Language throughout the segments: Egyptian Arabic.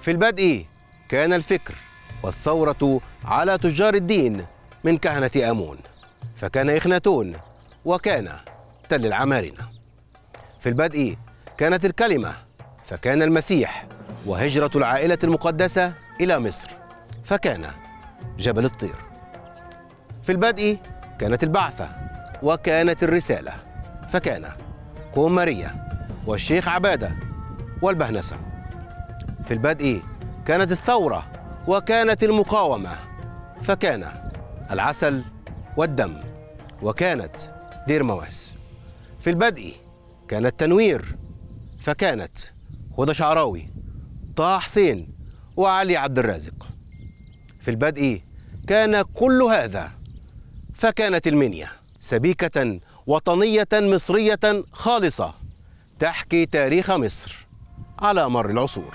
في البدء كان الفكر والثورة على تجار الدين من كهنة آمون فكان إخناتون وكان تل العمارنة في البدء كانت الكلمة فكان المسيح وهجرة العائلة المقدسة إلى مصر فكان جبل الطير في البدء كانت البعثة وكانت الرسالة فكان قوم ماريا والشيخ عبادة والبهنسة في البدء كانت الثورة وكانت المقاومة فكان العسل والدم وكانت دير مواس في البدء كان التنوير فكانت هدى شعراوي طه حسين وعلي عبد الرازق في البدء كان كل هذا فكانت المنيا سبيكة وطنية مصرية خالصة تحكي تاريخ مصر على مر العصور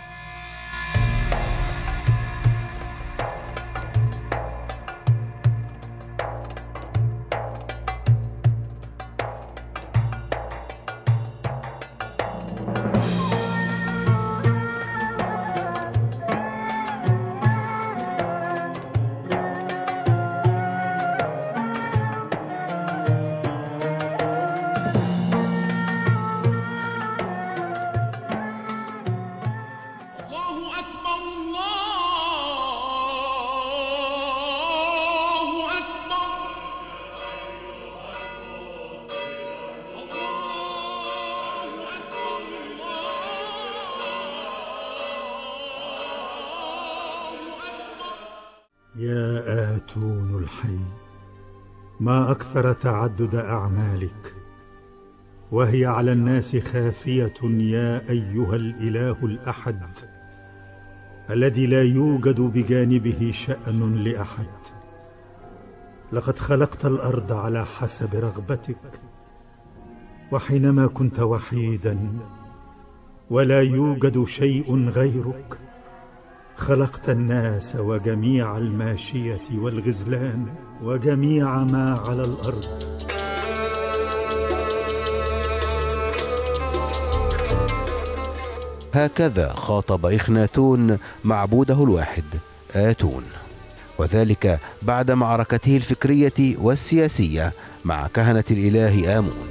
الله أكبر الله أكبر الله أكبر الله أكبر يا آتون الحي ما أكثر تعدد أعمالك وهي على الناس خافية يا أيها الإله الأحد الذي لا يوجد بجانبه شأن لأحد لقد خلقت الأرض على حسب رغبتك وحينما كنت وحيدا ولا يوجد شيء غيرك خلقت الناس وجميع الماشيه والغزلان وجميع ما على الارض هكذا خاطب إخناتون معبوده الواحد آتون وذلك بعد معركته الفكرية والسياسية مع كهنة الإله آمون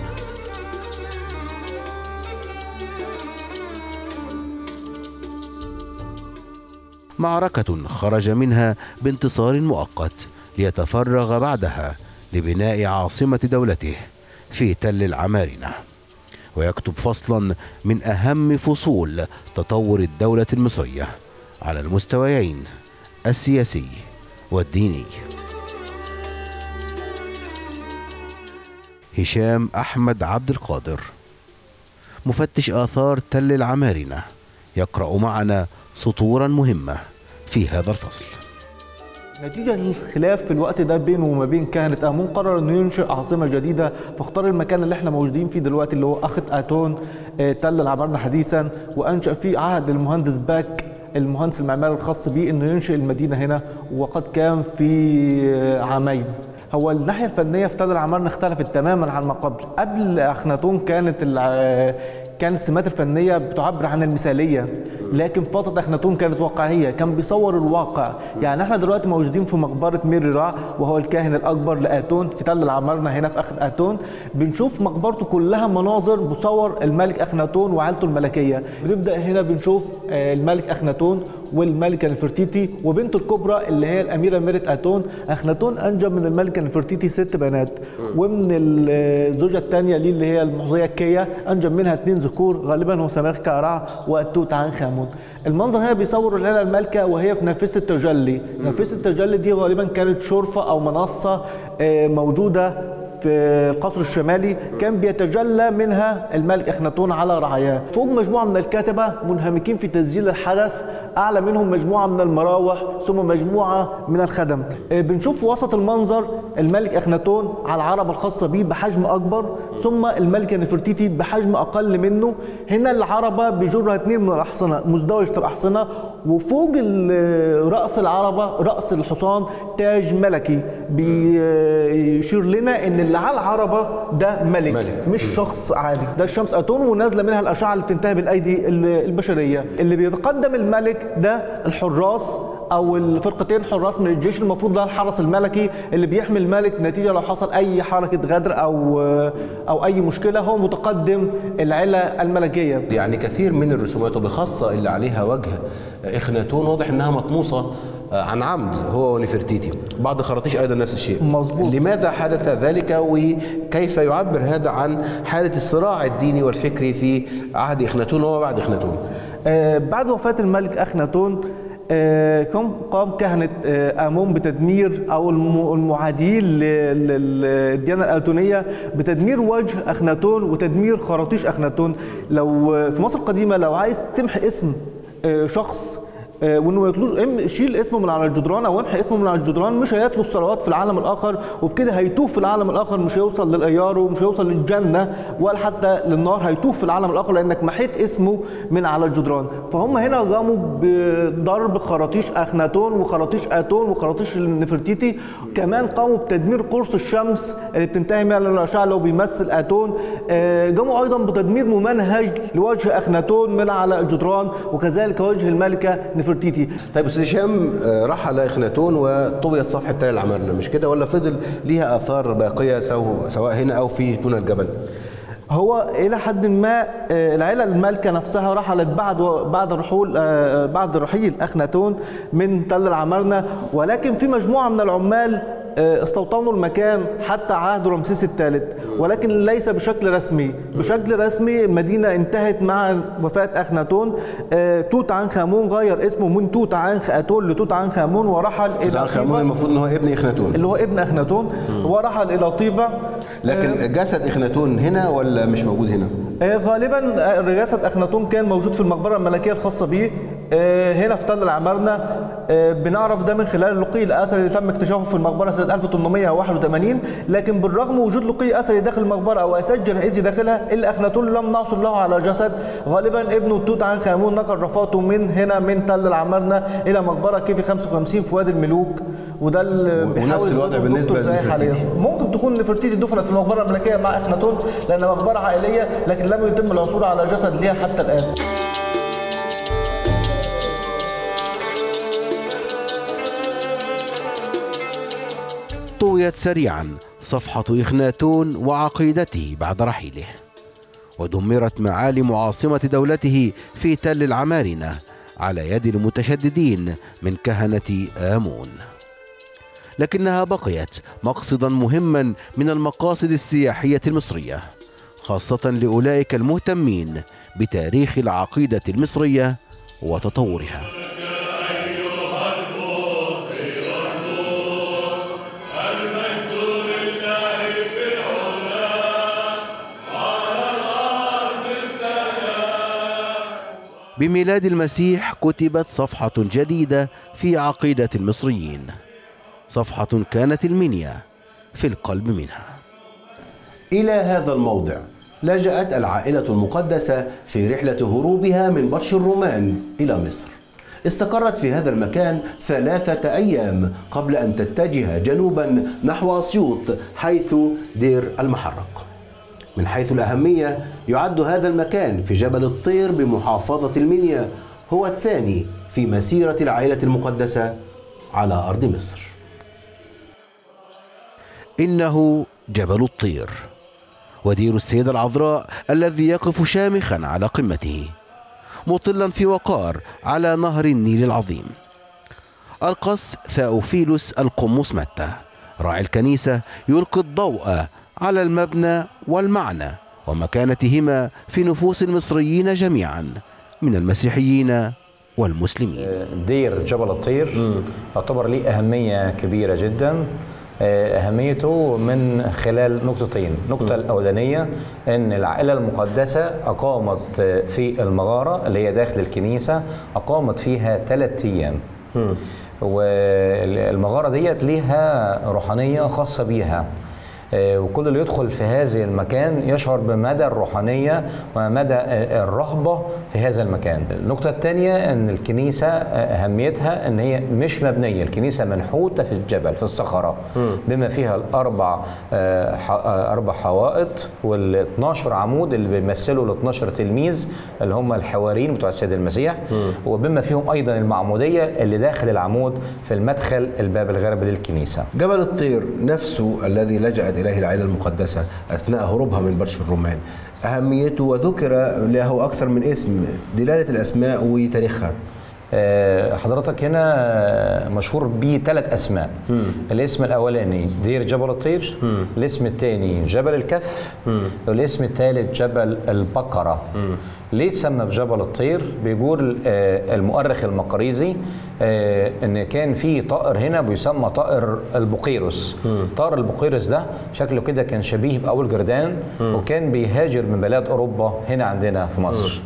معركة خرج منها بانتصار مؤقت ليتفرغ بعدها لبناء عاصمة دولته في تل العمارنة ويكتب فصلا من أهم فصول تطور الدولة المصرية على المستويين السياسي والديني هشام أحمد عبد القادر مفتش آثار تل العمارنة يقرأ معنا سطورا مهمة في هذا الفصل نتيجة للخلاف في الوقت ده بينه وما بين كهنة آمون قرر انه ينشئ عاصمة جديدة فاختار المكان اللي احنا موجودين فيه دلوقتي اللي هو أخت آتون آه، تل العمارنة حديثا وأنشأ فيه عهد المهندس باك المهندس المعماري الخاص به انه ينشئ المدينة هنا وقد كان في آه، عامين هو الناحية الفنية في تل العمارنة اختلفت تماما عن ما قبل قبل أخناتون كانت الع- كانت السمات الفنية بتعبر عن المثالية لكن فترة أخناتون كانت واقعية كان بيصور الواقع يعني احنا دلوقتي موجودين في مقبرة ميري را وهو الكاهن الأكبر لآتون في تل العمارنة هنا في آخر آتون بنشوف مقبرته كلها مناظر بتصور الملك أخناتون وعائلته الملكية بنبدأ هنا بنشوف آه، الملك أخناتون والملكة نفرتيتي وبنته الكبرى اللي هي الأميرة ميرت آتون أخناتون أنجب من الملكة نفرتيتي ست بنات ومن الزوجة الثانية ليه اللي هي المحظية كيا أنجب منها اثنين ذكور غالبا هو سمير كارع وتوت عنخ آمون المنظر هنا بيصور العيلة المالكة وهي في نافذة التجلي نافذة التجلي دي غالبا كانت شرفة أو منصة آه، موجودة في القصر الشمالي كان بيتجلى منها الملك اخناتون على رعاياه فوق مجموعه من الكاتبه منهمكين في تسجيل الحدث اعلى منهم مجموعه من المراوح ثم مجموعه من الخدم آه، بنشوف في وسط المنظر الملك اخناتون على العربه الخاصه به بحجم اكبر ثم الملكه نفرتيتي بحجم اقل منه هنا العربه بيجرها اثنين من الاحصنه مزدوجه الاحصنه وفوق ال- راس العربه راس الحصان تاج ملكي بيشير لنا ان اللي على العربه ده ملك, ملك. مش شخص عادي ده الشمس اتون ونازله منها الاشعه اللي بتنتهي بالايدي ال- البشريه اللي بيتقدم الملك الملك ده الحراس او الفرقتين حراس من الجيش المفروض ده الحرس الملكي اللي بيحمي الملك نتيجه لو حصل اي حركه غدر او او اي مشكله هو متقدم العيله الملكيه يعني كثير من الرسومات وبخاصة اللي عليها وجه إخناتون واضح إنها مطموسة عن عمد هو ونفرتيتي بعض الخراطيش أيضا نفس الشيء مظبوط. لماذا حدث ذلك وكيف يعبر هذا عن حالة الصراع الديني والفكري في عهد إخناتون وبعد إخناتون آه، بعد وفاة الملك أخناتون آه، قام قام كهنة آه، آمون بتدمير أو الم- المعادين ل- ل- للديانة الآتونية بتدمير وجه أخناتون وتدمير خراطيش أخناتون لو آه، في مصر القديمة لو عايز تمحي اسم آه، شخص آه، وانه يتلو ام- شيل اسمه من على الجدران او امحي اسمه من على الجدران مش هيتلو الصلوات في العالم الاخر وبكده هيتوه في العالم الاخر مش هيوصل للايار ومش هيوصل للجنه ولا حتى للنار هيتوه في العالم الاخر لانك محيت اسمه من على الجدران فهم هنا قاموا بضرب خراطيش اخناتون وخراطيش اتون وخراطيش النفرتيتي كمان قاموا بتدمير قرص الشمس اللي بتنتهي من الاشعه اللي هو بيمثل اتون آه، قاموا ايضا بتدمير ممنهج لوجه اخناتون من على الجدران وكذلك وجه الملكه نفرتيتي طيب أستاذ هشام آه، رحل إخناتون وطويت صفحة تل العمارنة مش كده ولا فضل ليها آثار باقية سو- سواء هنا أو في تونة الجبل هو الى حد ما آه، العيله المالكه نفسها رحلت بعد بعد رحول آه، بعد رحيل اخناتون من تل العمارنه ولكن في مجموعه من العمال آه، استوطنوا المكان حتى عهد رمسيس الثالث ولكن ليس بشكل رسمي بشكل رسمي المدينه انتهت مع وفاه اخناتون آه، توت عنخ امون غير اسمه من توت عنخ اتون لتوت عنخ امون ورحل الى عنخ آمون طيبة، المفروض إن هو ابن إخناتون اللي هو ابن اخناتون ورحل الى طيبه لكن جسد إخناتون هنا ولا مش موجود هنا؟ آه، غالبا آه، رئاسة أخناتون كان موجود في المقبرة الملكية الخاصة به آه، هنا في تل العمارنة آه، بنعرف ده من خلال اللقي الأثري اللي تم اكتشافه في المقبرة سنة 1881 لكن بالرغم من وجود لقي أثري داخل المقبرة أو أساس جنائزي داخلها إلا أخناتون لم نحصل له على جسد غالبا ابنه توت عنخ آمون نقل رفاته من هنا من تل العمارنة إلى مقبرة كيفي 55 في وادي الملوك وده اللي ونفس بيحاول الوضع يظبطه بالنسبة الدكتور زاهي لنفرتيتي. حاليا ممكن تكون نفرتيتي دفنت في المقبره الملكيه مع اخناتون لان مقبره عائليه لكن لم يتم العثور على جسد ليها حتى الان طويت سريعا صفحة إخناتون وعقيدته بعد رحيله ودمرت معالم عاصمة دولته في تل العمارنة على يد المتشددين من كهنة آمون لكنها بقيت مقصدا مهما من المقاصد السياحية المصرية خاصة لأولئك المهتمين بتاريخ العقيدة المصرية وتطورها بميلاد المسيح كتبت صفحة جديدة في عقيدة المصريين صفحة كانت المنيا في القلب منها إلى هذا الموضع لجأت العائلة المقدسة في رحلة هروبها من بطش الرومان إلى مصر استقرت في هذا المكان ثلاثة أيام قبل أن تتجه جنوبا نحو أسيوط حيث دير المحرق من حيث الأهمية يعد هذا المكان في جبل الطير بمحافظة المنيا هو الثاني في مسيرة العائلة المقدسة على أرض مصر إنه جبل الطير ودير السيدة العذراء الذي يقف شامخا على قمته مطلا في وقار على نهر النيل العظيم القس ثاوفيلوس القمص متى راعي الكنيسة يلقي الضوء على المبنى والمعنى ومكانتهما في نفوس المصريين جميعا من المسيحيين والمسلمين دير جبل الطير يعتبر ليه أهمية كبيرة جدا آه، أهميته من خلال نقطتين النقطة الأولانية أن العائلة المقدسة أقامت آه، في المغارة اللي هي داخل الكنيسة أقامت فيها ثلاثة أيام والمغارة ديت ليها روحانية خاصة بيها آه، وكل اللي يدخل في هذا المكان يشعر بمدى الروحانية ومدى آه، الرهبة في هذا المكان النقطة الثانية أن الكنيسة آه، أهميتها أن هي مش مبنية الكنيسة منحوتة في الجبل في الصخرة بما فيها الأربع آه، ح- آه، أربع حوائط وال 12 عمود اللي بيمثلوا ال 12 تلميذ اللي هم الحواريين بتوع السيد المسيح وبما فيهم أيضا المعمودية اللي داخل العمود في المدخل الباب الغربي للكنيسة جبل الطير نفسه الذي لجأت إليه العائلة المقدسة أثناء هروبها من برش الرومان أهميته وذكر له أكثر من اسم دلالة الأسماء وتاريخها آه، حضرتك هنا مشهور بيه ثلاث اسماء الاسم الاولاني دير جبل الطير الاسم الثاني جبل الكف والاسم الثالث جبل البقره ليه تسمى بجبل الطير بيقول آه، المؤرخ المقريزي آه، ان كان في طائر هنا بيسمى طائر البقيروس طائر البقيروس ده شكله كده كان شبيه باول جردان وكان بيهاجر من بلاد اوروبا هنا عندنا في مصر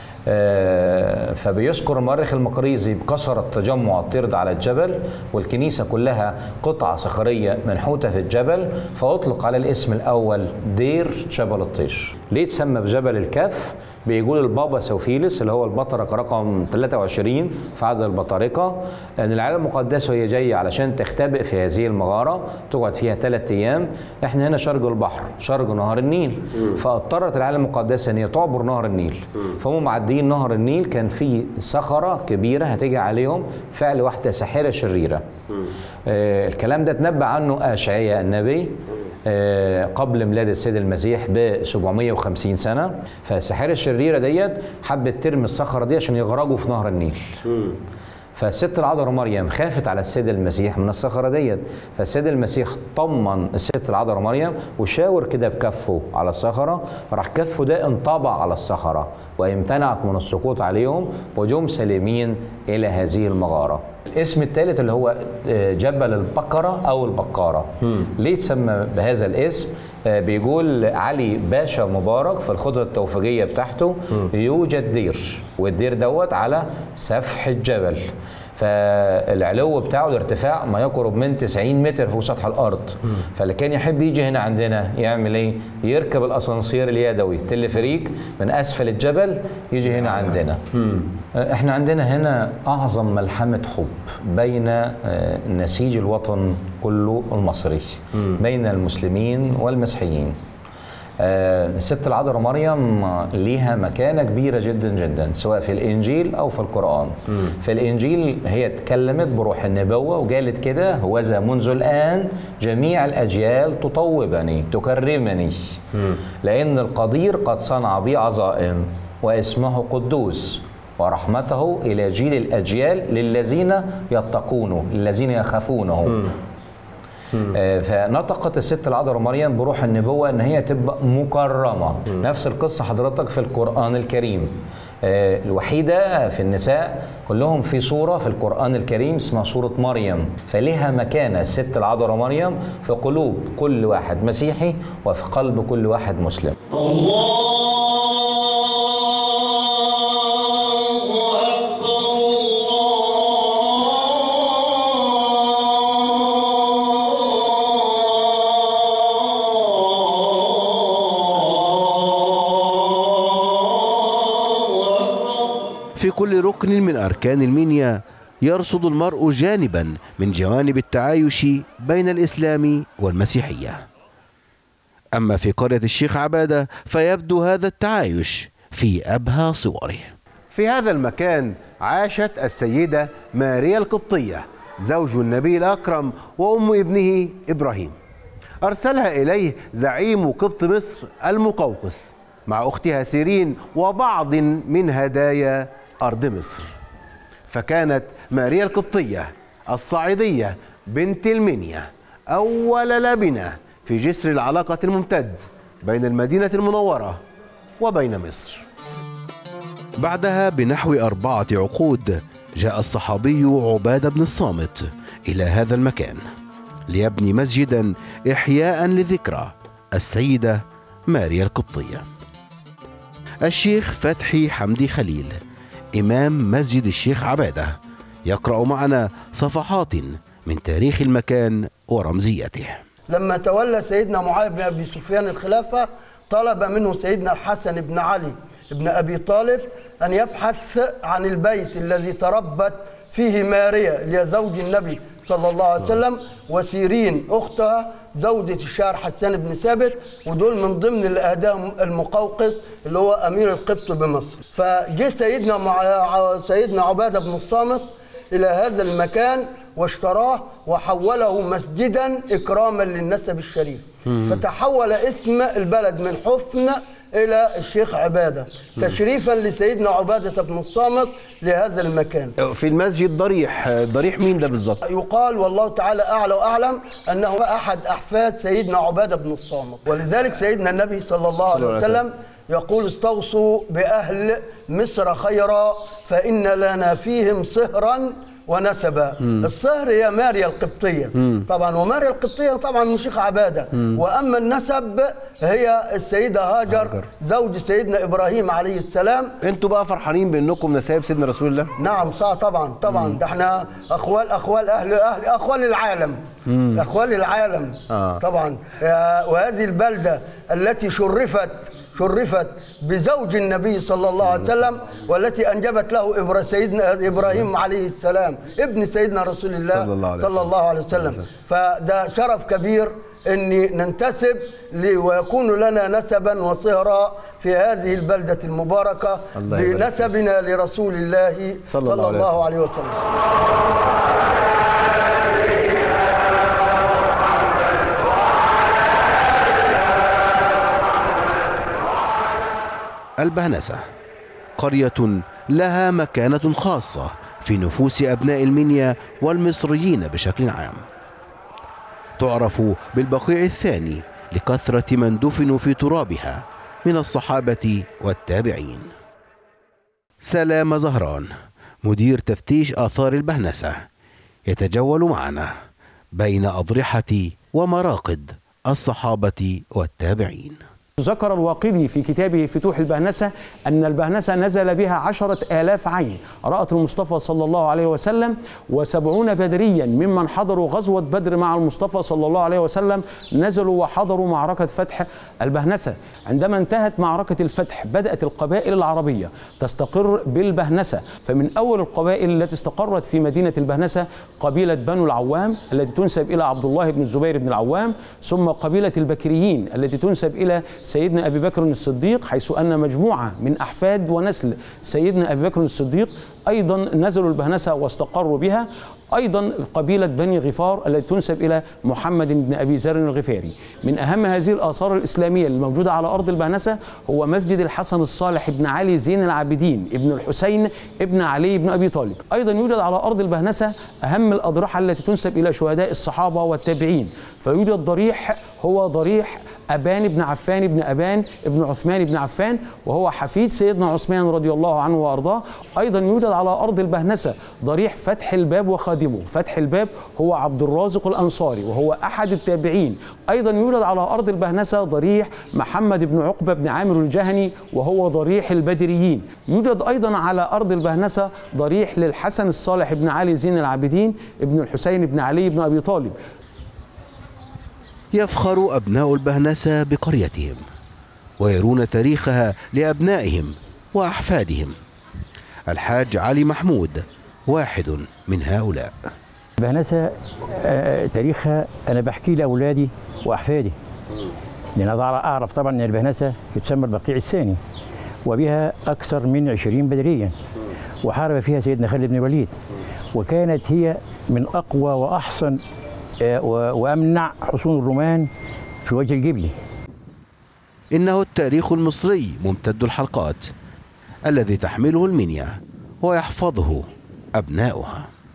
آه، فبيذكر المؤرخ المقريزي بكثرة تجمع الطير ده على الجبل والكنيسة كلها قطعة صخرية منحوتة في الجبل فأطلق على الاسم الأول دير جبل الطير ليه تسمى بجبل الكف بيقول البابا سوفيلس اللي هو البطرك رقم 23 في عدد البطارقة ان العائلة المقدسة وهي جاية علشان تختبئ في هذه المغارة تقعد فيها ثلاث ايام احنا هنا شرق البحر شرق نهر النيل فاضطرت العائلة المقدسة ان هي تعبر نهر النيل فهم معديين نهر النيل كان في صخرة كبيرة هتيجي عليهم فعل واحدة ساحرة شريرة آه الكلام ده تنبأ عنه أشعياء النبي آه، قبل ميلاد السيد المسيح ب 750 سنه فالساحره الشريره ديت حبت ترمي الصخره دي عشان يغرقوا في نهر النيل فالست العذراء مريم خافت على السيد المسيح من الصخره ديت فالسيد المسيح طمن الست العذراء مريم وشاور كده بكفه على الصخره راح كفه ده انطبع على الصخره وامتنعت من السقوط عليهم وجم سالمين الى هذه المغاره الاسم الثالث اللي هو آه، جبل البقره او البقاره ليه تسمى بهذا الاسم آه، بيقول علي باشا مبارك في الخطوة التوفيقية بتاعته يوجد دير والدير دوت على سفح الجبل فالعلو بتاعه الارتفاع ما يقرب من 90 متر فوق سطح الارض فاللي كان يحب يجي هنا عندنا يعمل ايه يركب الاسانسير اليدوي تلفريك من اسفل الجبل يجي هنا عندنا احنا عندنا هنا اعظم ملحمه حب بين آه، نسيج الوطن كله المصري بين المسلمين والمسيحيين آه، الست العذراء مريم ليها مكانة كبيرة جدا جدا سواء في الإنجيل أو في القرآن في الإنجيل هي اتكلمت بروح النبوة وقالت كده هوذا منذ الآن جميع الأجيال تطوبني تكرمني لأن القدير قد صنع بي عظائم واسمه قدوس ورحمته إلى جيل الأجيال للذين يتقونه للذين يخافونه آه، فنطقت الست العذراء مريم بروح النبوة ان هي تبقى مكرمة نفس القصة حضرتك في القرآن الكريم آه، الوحيدة في النساء كلهم في صورة في القرآن الكريم اسمها صورة مريم فلها مكانة الست العذراء مريم في قلوب كل واحد مسيحي وفي قلب كل واحد مسلم في كل ركن من أركان المنيا يرصد المرء جانبا من جوانب التعايش بين الإسلام والمسيحية أما في قرية الشيخ عبادة فيبدو هذا التعايش في أبهى صوره في هذا المكان عاشت السيدة ماريا القبطية زوج النبي الأكرم وأم ابنه إبراهيم أرسلها إليه زعيم قبط مصر المقوقس مع أختها سيرين وبعض من هدايا أرض مصر فكانت ماريا القبطية الصعيدية بنت المنيا أول لبنة في جسر العلاقة الممتد بين المدينة المنورة وبين مصر بعدها بنحو أربعة عقود جاء الصحابي عبادة بن الصامت إلى هذا المكان ليبني مسجدا إحياء لذكرى السيدة ماريا القبطية الشيخ فتحي حمدي خليل إمام مسجد الشيخ عبادة يقرأ معنا صفحات من تاريخ المكان ورمزيته لما تولى سيدنا معاوية بن أبي سفيان الخلافة طلب منه سيدنا الحسن بن علي بن أبي طالب أن يبحث عن البيت الذي تربت فيه ماريا اللي هي زوج النبي صلى الله عليه وسلم وسيرين أختها زوجة الشاعر حسان بن ثابت ودول من ضمن اللي أهداهم المقوقس اللي هو أمير القبط بمصر فجه سيدنا مع سيدنا عبادة بن الصامت إلى هذا المكان واشتراه وحوله مسجدا إكراما للنسب الشريف فتحول اسم البلد من حفن إلى الشيخ عبادة تشريفا لسيدنا عبادة بن الصامت لهذا المكان في المسجد ضريح ضريح مين ده بالظبط يقال والله تعالى أعلى وأعلم أنه أحد أحفاد سيدنا عبادة بن الصامت ولذلك سيدنا النبي صلى الله عليه وسلم يقول استوصوا بأهل مصر خيرا فإن لنا فيهم صهرا ونسبا الصهر هي ماريا القبطية طبعا وماريا القبطية طبعا من شيخ عبادة وأما النسب هي السيدة هاجر زوج سيدنا إبراهيم عليه السلام انتوا بقى فرحانين بانكم نسايب سيدنا رسول الله نعم صح طبعا طبعا ده احنا اخوال اخوال اهل اهل اخوال العالم اخوال العالم آه. طبعا آه، وهذه البلده التي شرفت شرفت بزوج النبي صلى الله عليه وسلم والتي انجبت له إبرا- سيدنا ابراهيم عليه السلام ابن سيدنا رسول الله صلى الله عليه صلى وسلم. الله عليه وسلم فده شرف كبير ان ننتسب ل- ويكون لنا نسبا وصهرا في هذه البلده المباركه الله يبارك فيك. بنسبنا لرسول الله صلى صلى, الله عليه الله عليه وسلم البهنسة قرية لها مكانة خاصة في نفوس أبناء المنيا والمصريين بشكل عام تعرف بالبقيع الثاني لكثرة من دفنوا في ترابها من الصحابة والتابعين سلام زهران مدير تفتيش آثار البهنسة يتجول معنا بين أضرحة ومراقد الصحابة والتابعين ذكر الواقدي في كتابه فتوح البهنسة أن البهنسة نزل بها عشرة آلاف عين رأت المصطفى صلى الله عليه وسلم وسبعون بدريا ممن حضروا غزوة بدر مع المصطفى صلى الله عليه وسلم نزلوا وحضروا معركة فتح البهنسة عندما انتهت معركة الفتح بدأت القبائل العربية تستقر بالبهنسة فمن أول القبائل التي استقرت في مدينة البهنسة قبيلة بنو العوام التي تنسب إلى عبد الله بن الزبير بن العوام ثم قبيلة البكريين التي تنسب إلى سيدنا أبي بكر الصديق حيث أن مجموعة من أحفاد ونسل سيدنا أبي بكر الصديق أيضا نزلوا البهنسة واستقروا بها أيضا قبيلة بني غفار التي تنسب إلى محمد بن أبي ذر الغفاري من أهم هذه الآثار الإسلامية الموجودة على أرض البهنسة هو مسجد الحسن الصالح بن علي زين العابدين ابن الحسين ابن علي بن أبي طالب أيضا يوجد على أرض البهنسة أهم الأضرحة التي تنسب إلى شهداء الصحابة والتابعين فيوجد ضريح هو ضريح أبان بن عفان بن أبان بن عثمان بن عفان وهو حفيد سيدنا عثمان رضي الله عنه وأرضاه أيضا يوجد على أرض البهنسة ضريح فتح الباب وخادمه فتح الباب هو عبد الرازق الأنصاري وهو أحد التابعين أيضا يوجد على أرض البهنسة ضريح محمد بن عقبة بن عامر الجهني وهو ضريح البدريين يوجد أيضا على أرض البهنسة ضريح للحسن الصالح بن علي زين العابدين ابن الحسين بن علي بن أبي طالب يفخر أبناء البهنسة بقريتهم ويرون تاريخها لأبنائهم وأحفادهم الحاج علي محمود واحد من هؤلاء بهنسة آه، تاريخها أنا بحكي لأولادي وأحفادي لأن أنا أعرف طبعا أن البهنسة يتسمى البقيع الثاني وبها أكثر من عشرين بدريا وحارب فيها سيدنا خالد بن الوليد وكانت هي من أقوى وأحسن آه، و- وأمنع حصون الرومان في وجه الجبلي إنه التاريخ المصري ممتد الحلقات الذي تحمله المنيا ويحفظه أبناؤها